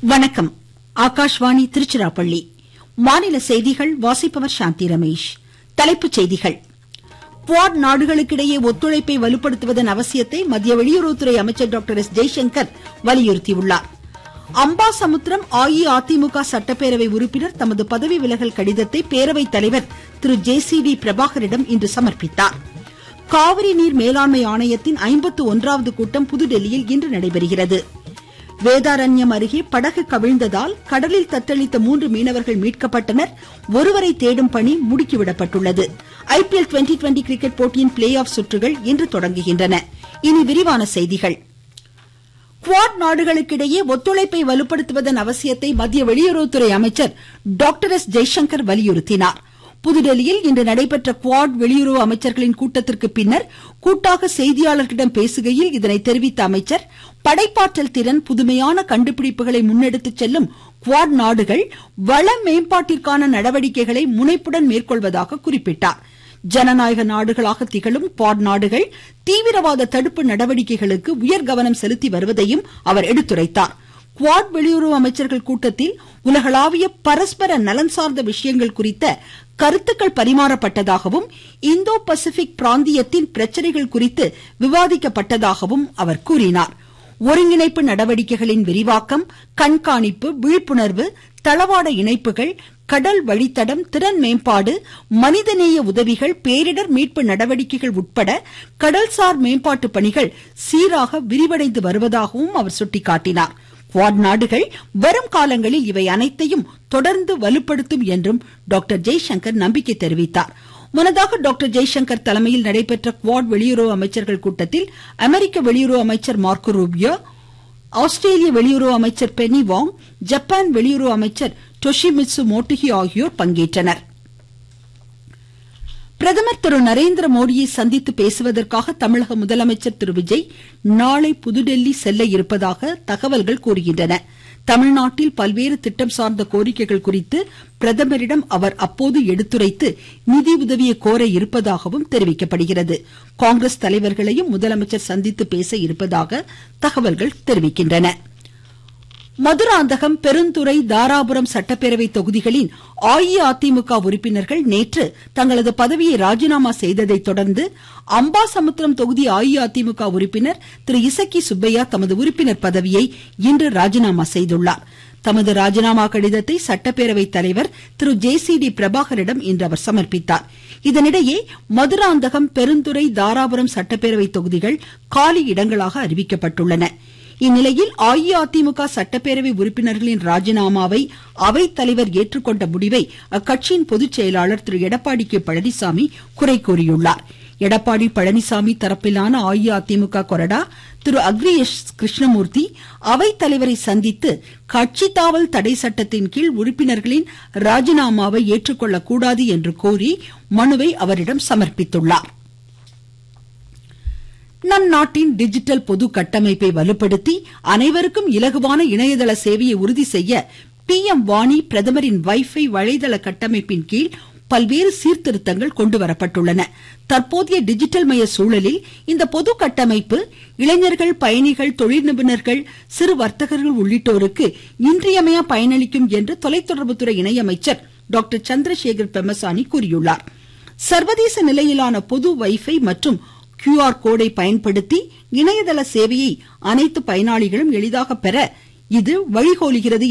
வணக்கம் ஆகாஷ்வாணி திருச்சிராப்பள்ளி மாநில செய்திகள் வாசிப்பவர் சாந்தி ரமேஷ் தலைப்புச் செய்திகள் குவாட் நாடுகளுக்கிடையே ஒத்துழைப்பை வலுப்படுத்துவதன் அவசியத்தை மத்திய வெளியுறவுத்துறை அமைச்சர் டாக்டர் எஸ் ஜெய்சங்கர் வலியுறுத்தியுள்ளார் அம்பாசமுத்திரம் அஇஅதிமுக சட்டப்பேரவை உறுப்பினர் தமது பதவி விலகல் கடிதத்தை பேரவைத் தலைவர் திரு ஜே சி டி பிரபாகரிடம் இன்று சமர்ப்பித்தார் காவிரி நீர் மேலாண்மை ஆணையத்தின் ஐம்பத்து ஒன்றாவது கூட்டம் புதுடெல்லியில் இன்று நடைபெறுகிறது வேதாரண்யம் அருகே படகு கவிழ்ந்ததால் கடலில் தத்தளித்த மூன்று மீனவர்கள் மீட்கப்பட்டனர் ஒருவரை தேடும் பணி முடுக்கிவிடப்பட்டுள்ளது ஐபிஎல் டுவெண்டி டுவெண்டி கிரிக்கெட் போட்டியின் பிளே ஆஃப் சுற்றுகள் இன்று தொடங்குகின்றன இனி விரிவான செய்திகள் குவாட் நாடுகளுக்கிடையே ஒத்துழைப்பை வலுப்படுத்துவதன் அவசியத்தை மத்திய வெளியுறவுத்துறை அமைச்சர் டாக்டர் எஸ் ஜெய்சங்கர் வலியுறுத்தினார் புதுடெல்லியில் இன்று நடைபெற்ற குவாட் வெளியுறவு அமைச்சர்களின் கூட்டத்திற்கு பின்னர் கூட்டாக செய்தியாளர்களிடம் பேசுகையில் இதனை தெரிவித்த அமைச்சர் படைப்பாற்றல் திறன் புதுமையான கண்டுபிடிப்புகளை முன்னெடுத்துச் செல்லும் குவாட் நாடுகள் வள மேம்பாட்டிற்கான நடவடிக்கைகளை முனைப்புடன் மேற்கொள்வதாக குறிப்பிட்டார் ஜனநாயக நாடுகளாக திகழும் குவாட் நாடுகள் தீவிரவாத தடுப்பு நடவடிக்கைகளுக்கு உயர் கவனம் செலுத்தி வருவதையும் அவர் எடுத்துரைத்தார் குவாட் வெளியுறவு அமைச்சர்கள் கூட்டத்தில் உலகளாவிய பரஸ்பர நலன் சார்ந்த விஷயங்கள் குறித்த கருத்துக்கள் பரிமாறப்பட்டதாகவும் இந்தோ பசிபிக் பிராந்தியத்தின் பிரச்சனைகள் குறித்து விவாதிக்கப்பட்டதாகவும் அவர் கூறினார் ஒருங்கிணைப்பு நடவடிக்கைகளின் விரிவாக்கம் கண்காணிப்பு விழிப்புணர்வு தளவாட இணைப்புகள் கடல் வழித்தடம் திறன் மேம்பாடு மனிதநேய உதவிகள் பேரிடர் மீட்பு நடவடிக்கைகள் உட்பட கடல்சார் மேம்பாட்டு பணிகள் சீராக விரிவடைந்து வருவதாகவும் அவர் சுட்டிக்காட்டினார் குவாட் நாடுகள் வரும் காலங்களில் இவை அனைத்தையும் தொடர்ந்து வலுப்படுத்தும் என்றும் டாக்டர் ஜெய்சங்கர் நம்பிக்கை தெரிவித்தார் முன்னதாக டாக்டர் ஜெய்சங்கர் தலைமையில் நடைபெற்ற குவாட் வெளியுறவு அமைச்சர்கள் கூட்டத்தில் அமெரிக்க வெளியுறவு அமைச்சர் மார்க்கோ ரூபியோ ஆஸ்திரேலிய வெளியுறவு அமைச்சர் பெனி வாங் ஜப்பான் வெளியுறவு அமைச்சர் டொஷிமிட்சு மோட்டுகி ஆகியோர் பங்கேற்றனர் பிரதமர் திரு நரேந்திர மோடியை சந்தித்து பேசுவதற்காக தமிழக முதலமைச்சர் திரு விஜய் நாளை புதுடெல்லி செல்ல இருப்பதாக தகவல்கள் கூறுகின்றன தமிழ்நாட்டில் பல்வேறு திட்டம் சார்ந்த கோரிக்கைகள் குறித்து பிரதமரிடம் அவர் அப்போது எடுத்துரைத்து நிதி உதவியை கோர இருப்பதாகவும் தெரிவிக்கப்படுகிறது காங்கிரஸ் தலைவர்களையும் முதலமைச்சர் சந்தித்து பேச இருப்பதாக தகவல்கள் தெரிவிக்கின்றன மதுராந்தகம் பெருந்துறை தாராபுரம் சட்டப்பேரவை தொகுதிகளின் அஇஅதிமுக உறுப்பினர்கள் நேற்று தங்களது பதவியை ராஜினாமா செய்ததை தொடர்ந்து அம்பாசமுத்திரம் தொகுதி அஇஅதிமுக உறுப்பினர் திரு இசக்கி சுப்பையா தமது உறுப்பினர் பதவியை இன்று ராஜினாமா செய்துள்ளார் தமது ராஜினாமா கடிதத்தை சட்டப்பேரவை தலைவர் திரு ஜே சி டி பிரபாகரிடம் இன்று அவர் சமர்ப்பித்தார் இதனிடையே மதுராந்தகம் பெருந்துறை தாராபுரம் சட்டப்பேரவை தொகுதிகள் காலி இடங்களாக அறிவிக்கப்பட்டுள்ளன இந்நிலையில் அஇஅதிமுக சட்டப்பேரவை உறுப்பினர்களின் ராஜினாமாவை அவைத்தலைவர் ஏற்றுக்கொண்ட முடிவை அக்கட்சியின் பொதுச் செயலாளர் திரு எடப்பாடி கே பழனிசாமி குறை கூறியுள்ளார் எடப்பாடி பழனிசாமி தரப்பிலான அஇஅதிமுக கொறடா திரு அக்ரி எஸ் கிருஷ்ணமூர்த்தி அவைத்தலைவரை சந்தித்து கட்சி தாவல் தடை சட்டத்தின் கீழ் உறுப்பினர்களின் ராஜினாமாவை ஏற்றுக்கொள்ளக்கூடாது என்று கோரி மனுவை அவரிடம் சமர்ப்பித்துள்ளார் நம் நாட்டின் டிஜிட்டல் பொது கட்டமைப்பை வலுப்படுத்தி அனைவருக்கும் இலகுவான இணையதள சேவையை உறுதி செய்ய பி எம் வாணி பிரதமரின் வைஃபை வலைதள கட்டமைப்பின் கீழ் பல்வேறு சீர்திருத்தங்கள் கொண்டுவரப்பட்டுள்ளன தற்போதைய டிஜிட்டல் மய சூழலில் இந்த பொது கட்டமைப்பு இளைஞர்கள் பயணிகள் தொழில் நிபுணர்கள் சிறு வர்த்தகர்கள் உள்ளிட்டோருக்கு இன்றியமையா பயனளிக்கும் என்று தொலைத்தொடர்புத்துறை இணையமைச்சர் டாக்டர் சந்திரசேகர் பெமசானி கூறியுள்ளார் சர்வதேச நிலையிலான பொது வைஃபை மற்றும் கியூஆர் கோடை பயன்படுத்தி இணையதள சேவையை அனைத்து பயனாளிகளும் எளிதாக பெற இது வழிகோலுகிறது